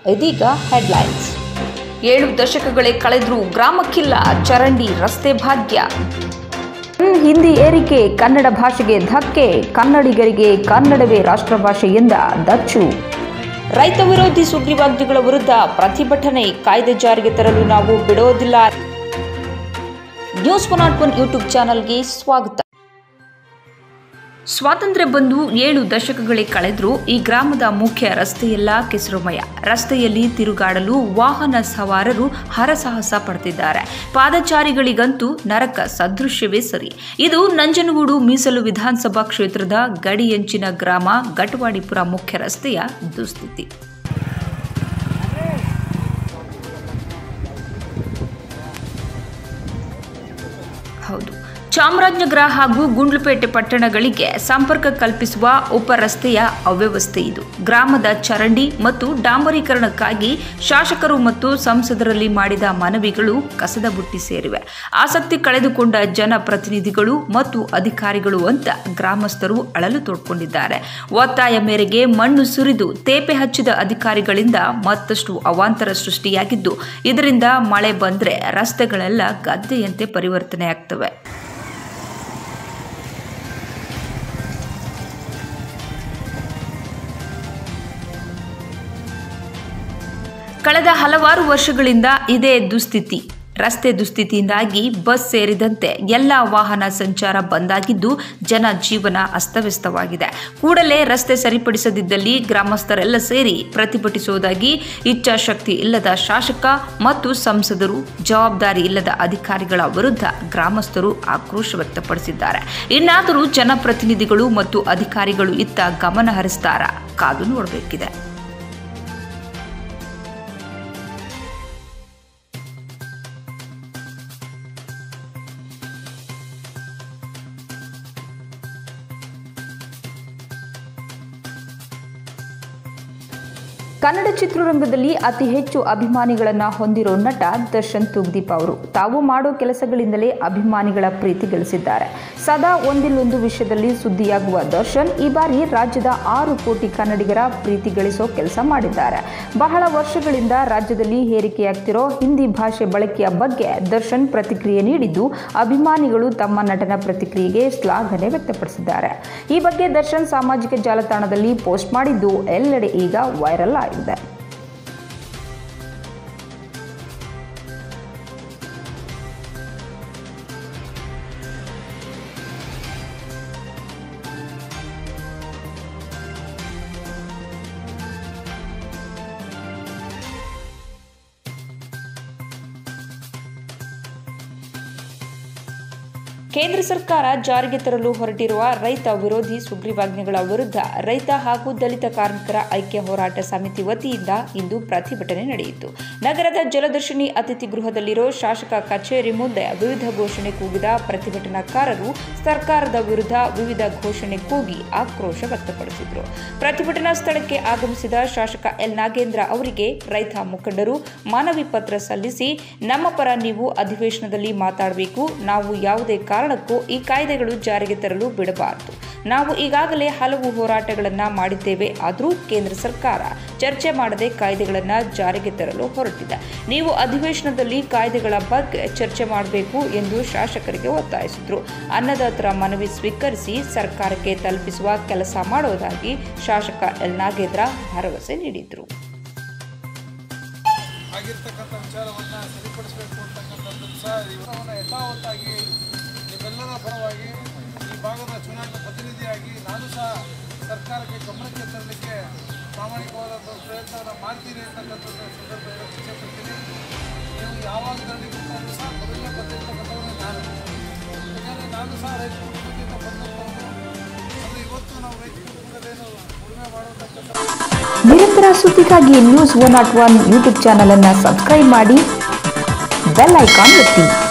ಇದೀಗ ಹೆಡ್ಲೈನ್ಸ್ ಏಳು ದಶಕಗಳೇ ಕಳೆದ್ರೂ ಗ್ರಾಮಕ್ಕಿಲ್ಲ ಚರಂಡಿ ರಸ್ತೆ ಭಾಗ್ಯ ಹ್ಮ್, ಹಿಂದಿ ಏರಿಕೆ ಕನ್ನಡ ಭಾಷೆಗೆ ಧಕ್ಕೆ ಕನ್ನಡಿಗರಿಗೆ ಕನ್ನಡವೇ ರಾಷ್ಟ್ರಭಾಷೆ ಎಂದ ದಚ್ಚು ರೈತ ವಿರೋಧಿ ಸುಗ್ರೀವಾಜ್ಞೆಗಳ ವಿರುದ್ಧ ಪ್ರತಿಭಟನೆ ಕಾಯ್ದೆ ಜಾರಿಗೆ ತರಲು ನಾವು ಬಿಡೋದಿಲ್ಲ news one not one YouTube ಚಾನಲ್ಗೆ ಸ್ವಾಗತ ಸ್ವಾತಂತ್ರ್ಯ ಬಂದು ಏಳು ದಶಕಗಳೇ ಕಳೆದರೂ ಈ ಗ್ರಾಮದ ಮುಖ್ಯ ರಸ್ತೆಯೆಲ್ಲ ಕೆಸರುಮಯ ರಸ್ತೆಯಲ್ಲಿ ತಿರುಗಾಡಲು ವಾಹನ ಸವಾರರು ಹರಸಾಹಸ ಪಡ್ತಿದ್ದಾರೆ ಪಾದಚಾರಿಗಳಿಗಂತೂ ನರಕ ಸದೃಶ್ಯವೇ ಸರಿ ಇದು ನಂಜನಗೂಡು ಮೀಸಲು ವಿಧಾನಸಭಾ ಕ್ಷೇತ್ರದ ಗಡಿಯಂಚಿನ ಗ್ರಾಮ ಗಟವಾಡಿಪುರ ಮುಖ್ಯ ರಸ್ತೆಯ ದುಸ್ಥಿತಿ ಹೌದು ಚಾಮರಾಜನಗರ ಹಾಗೂ ಗುಂಡ್ಲುಪೇಟೆ ಪಟ್ಟಣಗಳಿಗೆ ಸಂಪರ್ಕ ಕಲ್ಪಿಸುವ ಉಪರಸ್ತೆಯ ಅವ್ಯವಸ್ಥೆ ಇದು ಗ್ರಾಮದ ಚರಂಡಿ ಮತ್ತು ಡಾಂಬರೀಕರಣಕ್ಕಾಗಿ ಶಾಸಕರು ಮತ್ತು ಸಂಸದರಲ್ಲಿ ಮಾಡಿದ ಮನವಿಗಳು ಕಸದ ಬುಟ್ಟಿ ಸೇರಿವೆ ಆಸಕ್ತಿ ಕಳೆದುಕೊಂಡ ಜನಪ್ರತಿನಿಧಿಗಳು ಮತ್ತು ಅಧಿಕಾರಿಗಳು ಅಂತ ಗ್ರಾಮಸ್ಥರು ಅಳಲು ತೋಡ್ಕೊಂಡಿದ್ದಾರೆ ಒತ್ತಾಯ ಮೇರೆಗೆ ಮಣ್ಣು ಸುರಿದು ತೇಪೆ ಹಚ್ಚಿದ ಅಧಿಕಾರಿಗಳಿಂದ ಮತ್ತಷ್ಟು ಅವಾಂತರ ಸೃಷ್ಟಿಯಾಗಿದ್ದು ಇದರಿಂದ ಮಳೆ ಬಂದ್ರೆ ರಸ್ತೆಗಳೆಲ್ಲ ಗದ್ದೆಯಂತೆ ಪರಿವರ್ತನೆ ಆಗ್ತವೆ ಕಳೆದ ಹಲವಾರು ವರ್ಷಗಳಿಂದ ಇದೇ ದುಸ್ಥಿತಿ ರಸ್ತೆ ದುಸ್ಥಿತಿಯಿಂದಾಗಿ ಬಸ್ ಸೇರಿದಂತೆ ಎಲ್ಲ ವಾಹನ ಸಂಚಾರ ಬಂದಾಗಿದ್ದು ಜನ ಜೀವನ ಅಸ್ತವ್ಯಸ್ತವಾಗಿದೆ ಕೂಡಲೇ ರಸ್ತೆ ಸರಿಪಡಿಸದಿದ್ದಲ್ಲಿ ಗ್ರಾಮಸ್ಥರೆಲ್ಲ ಸೇರಿ ಪ್ರತಿಭಟಿಸುವುದಾಗಿ ಇಚ್ಛಾಶಕ್ತಿ ಇಲ್ಲದ ಶಾಸಕ ಮತ್ತು ಸಂಸದರು ಜವಾಬ್ದಾರಿ ಇಲ್ಲದ ಅಧಿಕಾರಿಗಳ ವಿರುದ್ಧ ಗ್ರಾಮಸ್ಥರು ಆಕ್ರೋಶ ವ್ಯಕ್ತಪಡಿಸಿದ್ದಾರೆ ಇನ್ನಾದರೂ ಜನಪ್ರತಿನಿಧಿಗಳು ಮತ್ತು ಅಧಿಕಾರಿಗಳು ಇತ್ತ ಗಮನ ಹರಿಸ್ತಾರ ಕಾದು ನೋಡಬೇಕಿದೆ ಕನ್ನಡ ಚಿತ್ರರಂಗದಲ್ಲಿ ಅತಿ ಹೆಚ್ಚು ಅಭಿಮಾನಿಗಳನ್ನ ಹೊಂದಿರೋ ನಟ ದರ್ಶನ್ ತುಗ್ದೀಪ್ ಅವರು ತಾವು ಮಾಡೋ ಕೆಲಸಗಳಿಂದಲೇ ಅಭಿಮಾನಿಗಳ ಪ್ರೀತಿ ಗಳಿಸಿದ್ದಾರೆ ಸದಾ ಒಂದಿಲ್ಲೊಂದು ವಿಷಯದಲ್ಲಿ ಸುದ್ದಿಯಾಗುವ ದರ್ಶನ್ ಈ ಬಾರಿ ರಾಜ್ಯದ ಆರು ಕೋಟಿ ಕನ್ನಡಿಗರ ಪ್ರೀತಿ ಗಳಿಸೋ ಕೆಲಸ ಮಾಡಿದ್ದಾರೆ ಬಹಳ ವರ್ಷಗಳಿಂದ ರಾಜ್ಯದಲ್ಲಿ ಹೇರಿಕೆಯಾಗ್ತಿರೋ ಹಿಂದಿ ಭಾಷೆ ಬಳಕೆಯ ಬಗ್ಗೆ ದರ್ಶನ್ ಪ್ರತಿಕ್ರಿಯೆ ನೀಡಿದ್ದು ಅಭಿಮಾನಿಗಳು ತಮ್ಮ ನಟನ ಪ್ರತಿಕ್ರಿಯೆಗೆ ಶ್ಲಾಘನೆ ವ್ಯಕ್ತಪಡಿಸಿದ್ದಾರೆ ಈ ಬಗ್ಗೆ ದರ್ಶನ್ ಸಾಮಾಜಿಕ ಜಾಲತಾಣದಲ್ಲಿ ಪೋಸ್ಟ್ ಮಾಡಿದ್ದು ಎಲ್ಲೆಡೆ ಈಗ ವೈರಲ್ ಆಗಿದೆ ಕೇಂದ್ರ ಸರ್ಕಾರ ಜಾರಿಗೆ ತರಲು ಹೊರಟಿರುವ ರೈತ ವಿರೋಧಿ ಸುಗ್ರೀವಾಜ್ಞೆಗಳ ವಿರುದ್ಧ ರೈತ ಹಾಗೂ ದಲಿತ ಕಾರ್ಮಿಕರ ಐಕ್ಯ ಹೋರಾಟ ಸಮಿತಿ ವತಿಯಿಂದ ಇಂದು ಪ್ರತಿಭಟನೆ ನಡೆಯಿತು ನಗರದ ಜಲದರ್ಶಿನಿ ಅತಿಥಿ ಗೃಹದಲ್ಲಿರೋ ಶಾಸಕ ಕಚೇರಿ ಮುಂದೆ ವಿವಿಧ ಘೋಷಣೆ ಕೂಗಿದ ಪ್ರತಿಭಟನಾಕಾರರು ಸರ್ಕಾರದ ವಿರುದ್ಧ ವಿವಿಧ ಘೋಷಣೆ ಕೂಗಿ ಆಕ್ರೋಶ ವ್ಯಕ್ತಪಡಿಸಿದರು ಪ್ರತಿಭಟನಾ ಸ್ಥಳಕ್ಕೆ ಆಗಮಿಸಿದ ಶಾಸಕ ಎಲ್ ನಾಗೇಂದ್ರ ಅವರಿಗೆ ರೈತ ಮುಖಂಡರು ಮನವಿ ಪತ್ರ ಸಲ್ಲಿಸಿ ನಮ್ಮ ಪರ ನೀವು ಅಧಿವೇಶನದಲ್ಲಿ ಮಾತಾಡಬೇಕು ನಾವು ಯಾವುದೇ ಕಾರಣಕ್ಕೂ ಈ ಕಾಯ್ದೆಗಳು ಜಾರಿಗೆ ತರಲು ಬಿಡಬಾರದು ನಾವು ಈಗಾಗಲೇ ಹಲವು ಹೋರಾಟಗಳನ್ನು ಮಾಡಿದ್ದೇವೆ ಆದರೂ ಕೇಂದ್ರ ಸರ್ಕಾರ ಚರ್ಚೆ ಮಾಡದೆ ಕಾಯ್ದೆಗಳನ್ನು ಜಾರಿಗೆ ತರಲು ಹೊರಟಿದೆ ನೀವು ಅಧಿವೇಶನದಲ್ಲಿ ಕಾಯ್ದೆಗಳ ಬಗ್ಗೆ ಚರ್ಚೆ ಮಾಡಬೇಕು ಎಂದು ಶಾಸಕರಿಗೆ ಒತ್ತಾಯಿಸಿದರು ಅನ್ನದಾತರ ಮನವಿ ಸ್ವೀಕರಿಸಿ ಸರ್ಕಾರಕ್ಕೆ ತಲುಪಿಸುವ ಕೆಲಸ ಮಾಡೋದಾಗಿ ಶಾಸಕ ಎಲ್ ನಾಗೇಂದ್ರ ಭರವಸೆ ನೀಡಿದರು ಆಗಿರ್ತಕ್ಕಂಥ ವಿಚಾರವನ್ನು ಸರಿಪಡಿಸಬೇಕು ಅಂತಕ್ಕಂಥದ್ದು ಸಹ ಇವರನ್ನು ಯಥಾವತ್ತಾಗಿ ನಿಮ್ಮೆಲ್ಲರ ಪರವಾಗಿ ಈ ಭಾಗದ ಚುನಾಯಿತ ಪ್ರತಿನಿಧಿಯಾಗಿ ನಾನು ಸಹ ಸರ್ಕಾರಕ್ಕೆ ಗಮನಕ್ಕೆ ತರಲಿಕ್ಕೆ ಪ್ರಾಮಾಣಿಕವಾದಂಥ ಪ್ರಯತ್ನವನ್ನು ಮಾಡ್ತೀನಿ ಅಂತಕ್ಕಂಥದ್ದು ಸಂದರ್ಭದಲ್ಲಿ ಇಚ್ಛೆಪಡ್ತೀನಿ ನೀವು ಯಾವಾಗ ಧರಣಿ ಕೂತ್ಕೊಂಡು ಸಹ ಮೊದಲನೇ ಬಂದಿರ್ತಕ್ಕಂಥವ್ರು ನಾನು ಯಾಕಂದರೆ ನಾನು ಸಹ ರೈತ ಕುಟುಂಬದಿಂದ ಬಂದಂಥವನು ಅದು ಇವತ್ತು ನಾವು ರೈತ ಕುಟುಂಬದಲ್ಲೇನು ಉಳುಮೆ ಮಾಡುವಂಥಕ್ಕಂಥ ನಿರಂತರ ಸುದ್ದಿಗಾಗಿ news one not one YouTube channel ಅನ್ನು ಸಬ್ಸ್ಕ್ರೈಬ್ ಮಾಡಿ ಬೆಲ್ ಐಕಾನ್ ಒತ್ತಿ